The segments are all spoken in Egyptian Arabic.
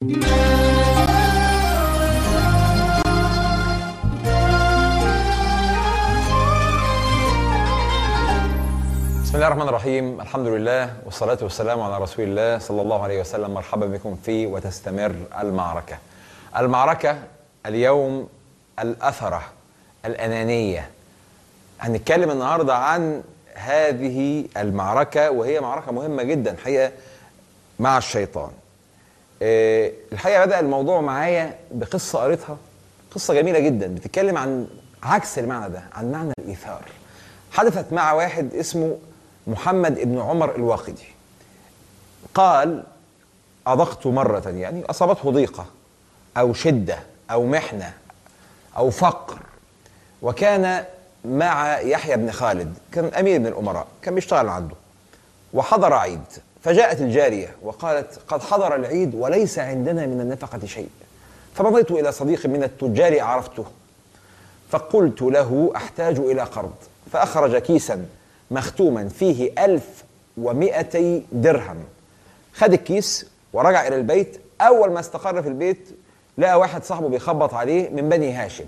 بسم الله الرحمن الرحيم الحمد لله والصلاة والسلام على رسول الله صلى الله عليه وسلم مرحبا بكم في وتستمر المعركة المعركة اليوم الأثرة الأنانية هنتكلم النهاردة عن هذه المعركة وهي معركة مهمة جدا حقيقة مع الشيطان آه، الحقيقة بدأ الموضوع معايا بقصة قريتها قصة جميلة جدا بتتكلم عن عكس المعنى ده عن معنى الإيثار حدثت مع واحد اسمه محمد ابن عمر الواقدي قال أضقت مرة يعني أصابته ضيقة أو شدة أو محنة أو فقر وكان مع يحيى بن خالد كان أمير من الأمراء كان بيشتغل عنده وحضر عيد فجاءت الجارية وقالت قد حضر العيد وليس عندنا من النفقة شيء فمضيت إلى صديق من التجار عرفته فقلت له أحتاج إلى قرض فأخرج كيسا مختوما فيه ألف ومائتي درهم خد الكيس ورجع إلى البيت أول ما استقر في البيت لقى واحد صاحبه بيخبط عليه من بني هاشم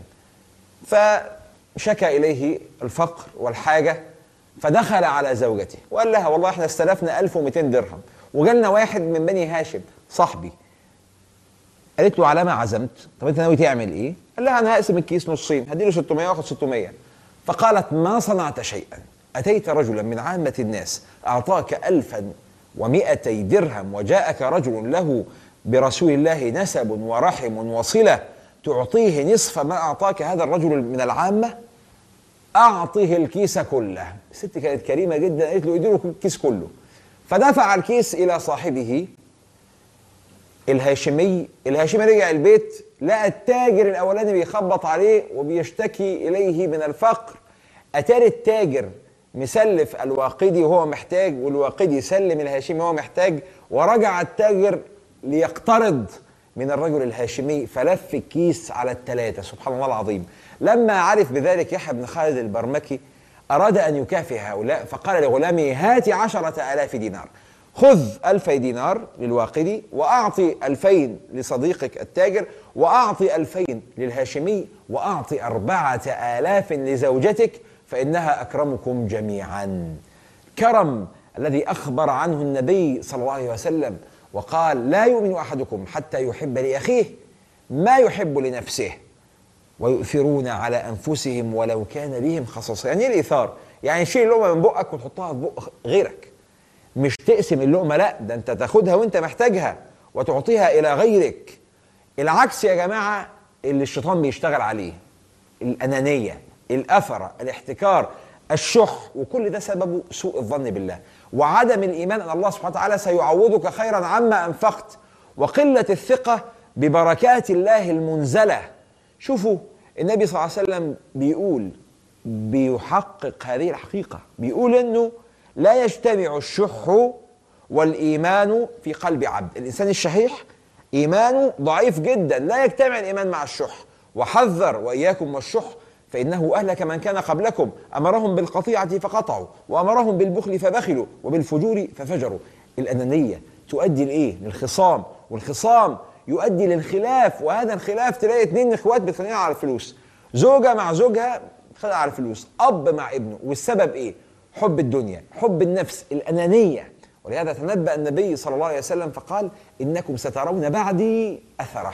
فشكى إليه الفقر والحاجة فدخل على زوجته وقال لها والله احنا استلفنا 1200 درهم وجالنا واحد من بني هاشم صاحبي قالت له على ما عزمت طب انت ناوي تعمل ايه قال لها انا هقسم الكيس نصين هديله 600 واخد 600 فقالت ما صنعت شيئا اتيت رجلا من عامه الناس اعطاك ألفا ومائتي درهم وجاءك رجل له برسول الله نسب ورحم وصله تعطيه نصف ما اعطاك هذا الرجل من العامه اعطه الكيس كله الست كانت كريمه جدا قالت له اديله الكيس كله فدفع الكيس الى صاحبه الهاشمي الهاشمي رجع البيت لقى التاجر الاولاني بيخبط عليه وبيشتكي اليه من الفقر اتاري التاجر مسلف الواقدي وهو محتاج والواقدي يسلم الهاشمي وهو محتاج ورجع التاجر ليقترض من الرجل الهاشمي فلف الكيس على الثلاثة سبحان الله العظيم لما عرف بذلك يحيى بن خالد البرمكي أراد أن يكافئ هؤلاء فقال لغلامه هات عشرة آلاف دينار خذ ألفي دينار للواقدي وأعطي ألفين لصديقك التاجر وأعطي ألفين للهاشمي وأعطي أربعة آلاف لزوجتك فإنها أكرمكم جميعا كرم الذي أخبر عنه النبي صلى الله عليه وسلم وقال لا يؤمن أحدكم حتى يحب لأخيه ما يحب لنفسه ويؤثرون على أنفسهم ولو كان بهم خصاصة يعني إيه الإيثار؟ يعني شيل اللقمة من بقك وتحطها في بق غيرك مش تقسم اللقمة لا ده أنت تاخدها وأنت محتاجها وتعطيها إلى غيرك العكس يا جماعة اللي الشيطان بيشتغل عليه الأنانية الأثرة الاحتكار الشح وكل ده سببه سوء الظن بالله وعدم الإيمان أن الله سبحانه وتعالى سيعوضك خيرا عما أنفقت وقلة الثقة ببركات الله المنزلة شوفوا النبي صلى الله عليه وسلم بيقول بيحقق هذه الحقيقة بيقول أنه لا يجتمع الشح والإيمان في قلب عبد الإنسان الشحيح إيمانه ضعيف جدا لا يجتمع الإيمان مع الشح وحذر وإياكم والشح فإنه أهلك من كان قبلكم أمرهم بالقطيعة فقطعوا وأمرهم بالبخل فبخلوا وبالفجور ففجروا الأنانية تؤدي لإيه؟ للخصام والخصام يؤدي للخلاف وهذا الخلاف تلاقي اتنين اخوات بيتخانقوا على الفلوس زوجة مع زوجها بتتخانق على الفلوس أب مع ابنه والسبب إيه؟ حب الدنيا حب النفس الأنانية ولهذا تنبأ النبي صلى الله عليه وسلم فقال إنكم سترون بعدي أثره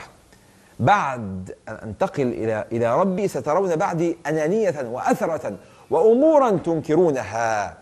بعد أن أنتقل إلى إلى ربي سترون بعدي أنانية وأثرة وأمورا تنكرونها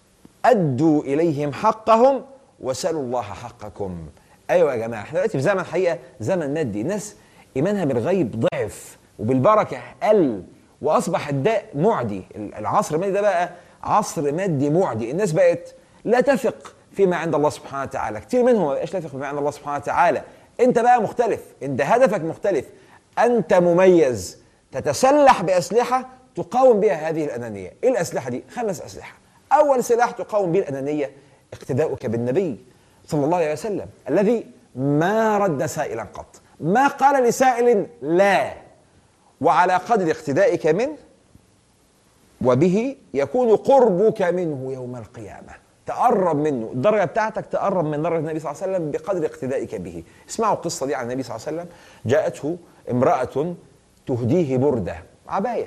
أدوا إليهم حقهم وسلوا الله حقكم أيوة يا جماعة احنا دلوقتي في زمن حقيقة زمن مادي الناس إيمانها بالغيب ضعف وبالبركة قل وأصبح الداء معدي العصر المادي ده بقى عصر مادي معدي الناس بقت لا تثق فيما عند الله سبحانه وتعالى كتير منهم ما بقاش لا يثق فيما عند الله سبحانه وتعالى انت بقى مختلف انت هدفك مختلف انت مميز تتسلح باسلحه تقاوم بها هذه الانانيه ايه الاسلحه دي خمس اسلحه اول سلاح تقاوم به الانانيه اقتداؤك بالنبي صلى الله عليه وسلم الذي ما رد سائلا قط ما قال لسائل لا وعلى قدر اقتدائك منه وبه يكون قربك منه يوم القيامه تقرب منه الدرجة بتاعتك تقرب من درجة النبي صلى الله عليه وسلم بقدر اقتدائك به اسمعوا القصة دي عن النبي صلى الله عليه وسلم جاءته امرأة تهديه بردة عباية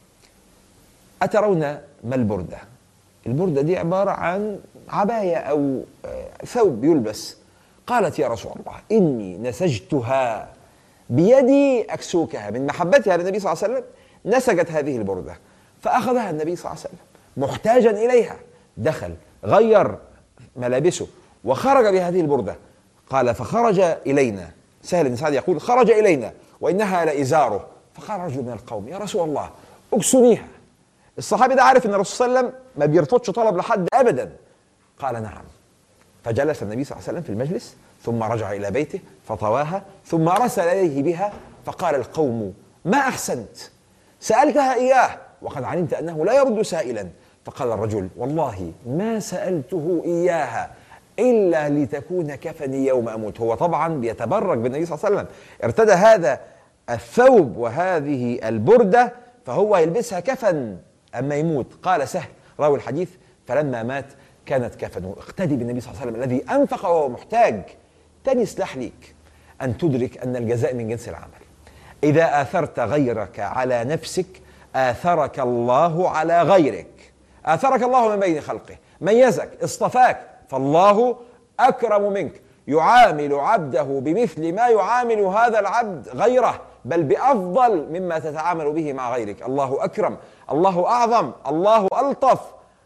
أترون ما البردة البردة دي عبارة عن عباية أو آه، ثوب يلبس قالت يا رسول الله إني نسجتها بيدي أكسوكها من محبتها للنبي صلى الله عليه وسلم نسجت هذه البردة فأخذها النبي صلى الله عليه وسلم محتاجا إليها دخل غير ملابسه وخرج بهذه البردة قال فخرج إلينا سهل بن سعد يقول خرج إلينا وإنها لإزاره فقال رجل من القوم يا رسول الله اكسنيها الصحابي ده عارف ان الرسول صلى الله عليه وسلم ما بيرفضش طلب لحد ابدا قال نعم فجلس النبي صلى الله عليه وسلم في المجلس ثم رجع الى بيته فطواها ثم ارسل اليه بها فقال القوم ما احسنت سالتها اياه وقد علمت انه لا يرد سائلا فقال الرجل والله ما سالته اياها الا لتكون كفني يوم اموت هو طبعا بيتبرك بالنبي صلى الله عليه وسلم ارتدى هذا الثوب وهذه البرده فهو يلبسها كفن اما يموت قال سهل راوي الحديث فلما مات كانت كفنه اقتدي بالنبي صلى الله عليه وسلم الذي انفق وهو محتاج تاني سلاح ليك ان تدرك ان الجزاء من جنس العمل اذا اثرت غيرك على نفسك اثرك الله على غيرك اثرك الله من بين خلقه ميزك اصطفاك فالله اكرم منك يعامل عبده بمثل ما يعامل هذا العبد غيره بل بافضل مما تتعامل به مع غيرك الله اكرم الله اعظم الله الطف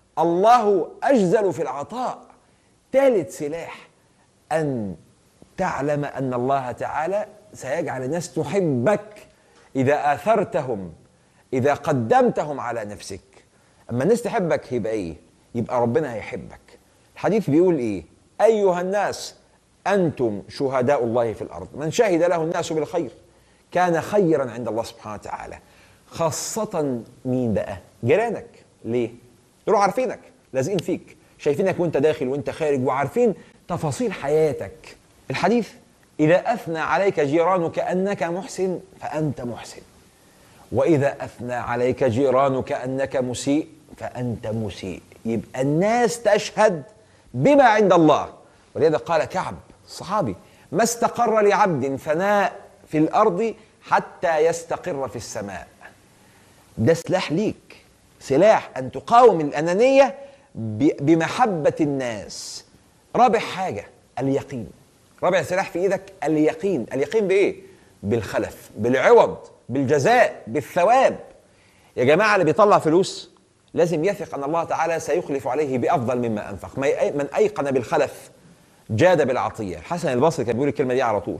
الله اجزل في العطاء ثالث سلاح ان تعلم ان الله تعالى سيجعل الناس تحبك اذا اثرتهم اذا قدمتهم على نفسك اما الناس تحبك يبقى ايه يبقى ربنا هيحبك الحديث بيقول ايه ايها الناس انتم شهداء الله في الارض من شهد له الناس بالخير كان خيرا عند الله سبحانه وتعالى خاصة مين بقى؟ جيرانك ليه؟ دول عارفينك لازقين فيك شايفينك وانت داخل وانت خارج وعارفين تفاصيل حياتك الحديث إذا أثنى عليك جيرانك أنك محسن فأنت محسن وإذا أثنى عليك جيرانك أنك مسيء فأنت مسيء يبقى الناس تشهد بما عند الله ولذا قال كعب الصحابي ما استقر لعبد ثناء في الارض حتى يستقر في السماء ده سلاح ليك سلاح ان تقاوم الانانيه بمحبه الناس رابع حاجه اليقين رابع سلاح في ايدك اليقين اليقين بايه بالخلف بالعوض بالجزاء بالثواب يا جماعه اللي بيطلع فلوس لازم يثق ان الله تعالى سيخلف عليه بافضل مما انفق من ايقن بالخلف جاد بالعطيه الحسن البصري كان بيقول الكلمه دي على طول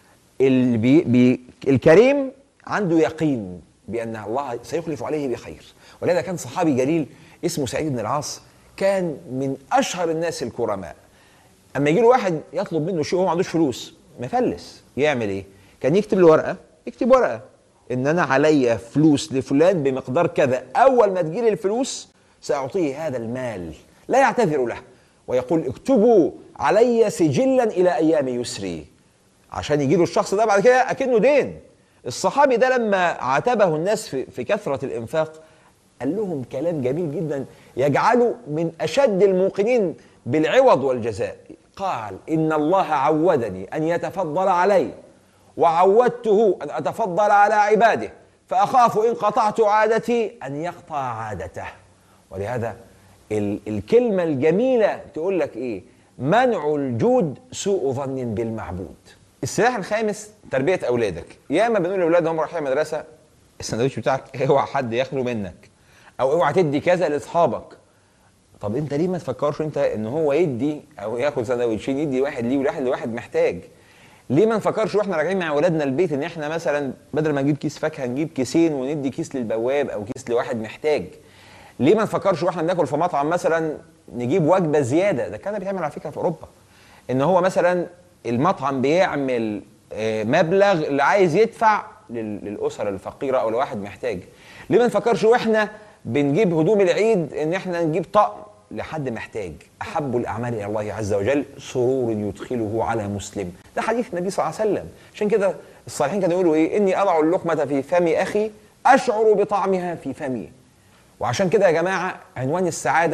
البي بي الكريم عنده يقين بان الله سيخلف عليه بخير ولذا كان صحابي جليل اسمه سعيد بن العاص كان من اشهر الناس الكرماء اما يجي له واحد يطلب منه شيء وهو ما عندوش فلوس مفلس يعمل ايه كان يكتب له ورقه يكتب ورقه ان انا عليا فلوس لفلان بمقدار كذا اول ما تجيلي الفلوس ساعطيه هذا المال لا يعتذر له ويقول اكتبوا علي سجلا الى ايام يسري عشان يجي له الشخص ده بعد كده اكنه دين الصحابي ده لما عاتبه الناس في, في كثره الانفاق قال لهم كلام جميل جدا يجعله من اشد الموقنين بالعوض والجزاء قال ان الله عودني ان يتفضل علي وعودته ان اتفضل على عباده فاخاف ان قطعت عادتي ان يقطع عادته ولهذا الكلمه الجميله تقول لك ايه منع الجود سوء ظن بالمعبود السلاح الخامس تربيه اولادك ياما بنقول لاولادنا هم رايحين المدرسه السندوتش بتاعك اوعى حد ياخده منك او اوعى تدي كذا لاصحابك طب انت ليه ما تفكرش انت ان هو يدي او ياخد سندوتشين يدي واحد ليه وواحد لواحد محتاج ليه ما نفكرش واحنا راجعين مع اولادنا البيت ان احنا مثلا بدل ما نجيب كيس فاكهه نجيب كيسين وندي كيس للبواب او كيس لواحد محتاج ليه ما نفكرش واحنا بناكل في مطعم مثلا نجيب وجبه زياده ده كان بيتعمل على فكره في اوروبا ان هو مثلا المطعم بيعمل آه، مبلغ اللي عايز يدفع للاسر الفقيره او لواحد محتاج ليه ما نفكرش واحنا بنجيب هدوم العيد ان احنا نجيب طقم لحد محتاج احب الاعمال الى الله عز وجل سرور يدخله على مسلم ده حديث النبي صلى الله عليه وسلم عشان كده الصالحين كانوا يقولوا ايه اني اضع اللقمه في فم اخي اشعر بطعمها في فمي وعشان كده يا جماعه عنوان السعاده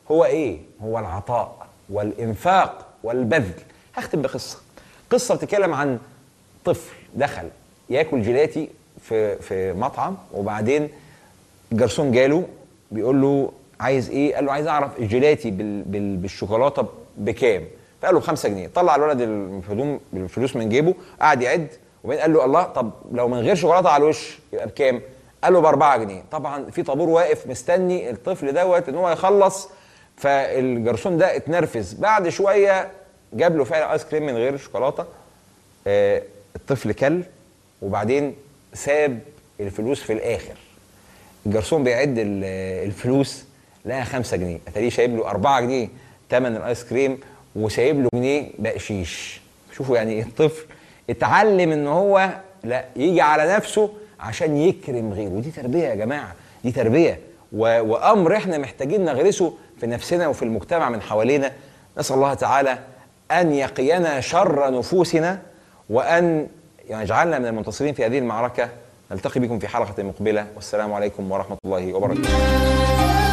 هو ايه هو العطاء والانفاق والبذل هختم بقصه قصه بتتكلم عن طفل دخل ياكل جيلاتي في في مطعم وبعدين الجرسون جاله بيقول له عايز ايه قال له عايز اعرف الجيلاتي بال بال بالشوكولاته بكام فقال له 5 جنيه طلع الولد الهدوم الفلوس من جيبه قعد يعد وبعدين قال له الله طب لو من غير شوكولاته على الوش يبقى بكام قال له ب 4 جنيه طبعا في طابور واقف مستني الطفل دوت ان هو يخلص فالجرسون ده اتنرفز بعد شويه جاب له فعلا ايس كريم من غير شوكولاته آه الطفل كل وبعدين ساب الفلوس في الاخر الجرسون بيعد ال- الفلوس لقى 5 جنيه اتاريه شايب له 4 جنيه ثمن الايس كريم وسايب له جنيه بقشيش شوفوا يعني ايه الطفل اتعلم ان هو لا يجي على نفسه عشان يكرم غيره ودي تربيه يا جماعه دي تربيه و... وامر احنا محتاجين نغرسه في نفسنا وفي المجتمع من حوالينا نسال الله تعالى ان يقينا شر نفوسنا وان يجعلنا من المنتصرين في هذه المعركه نلتقي بكم في حلقه مقبله والسلام عليكم ورحمه الله وبركاته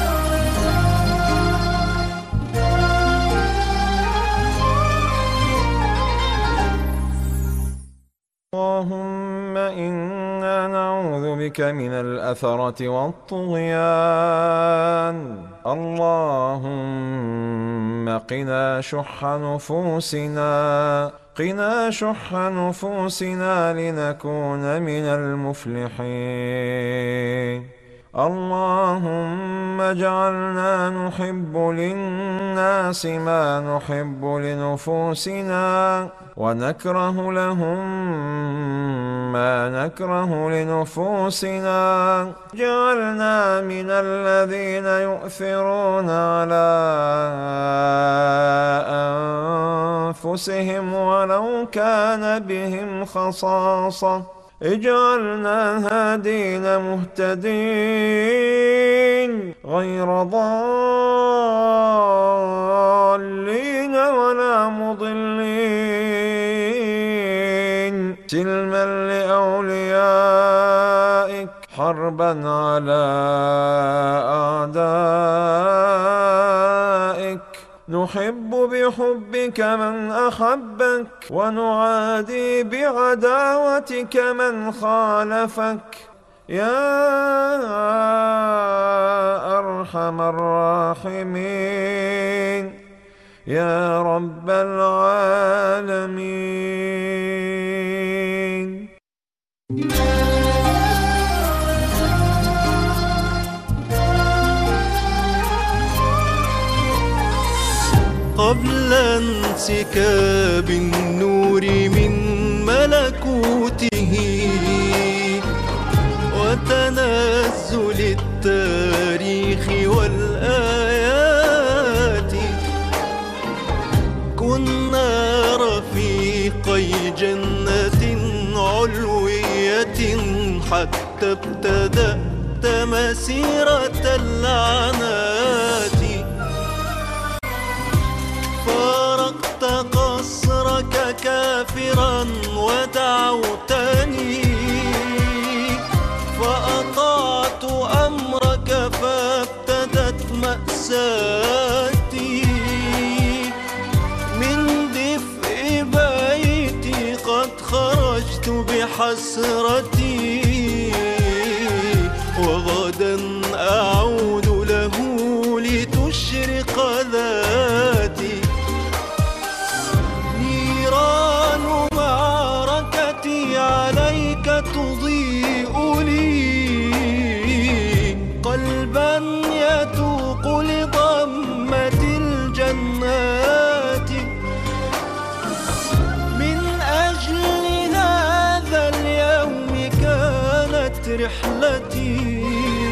اللهم إنا نعوذ بك من الأثرة والطغيان اللهم قنا شح نفوسنا قنا شح نفوسنا لنكون من المفلحين اللهم اجعلنا نحب للناس ما نحب لنفوسنا ونكره لهم ما نكره لنفوسنا جعلنا من الذين يؤثرون على أنفسهم ولو كان بهم خصاصة اجعلنا هادين مهتدين غير ضالين ولا مضلين سلما لأوليائك حربا على أعدائك نحب بحبك من أحبك ونعادي بعداوتك من خالفك يا أرحم الراحمين يا رب العالمين قبل انسكاب النور من ملكوته وتنزل التاريخ والآيات كنا رفيقي جنة علوية حتى ابتدأت مسيرة اللعنات فارقت قصرك كافرا ودعوتني فأطعت أمرك فابتدت مأساتي من دفء بيتي قد خرجت بحسرتي وغدا أعود له لتشرق ذاتي نيران معركتي عليك تضيء لي قلبا يتوق لضمة الجنات من أجل هذا اليوم كانت رحلتي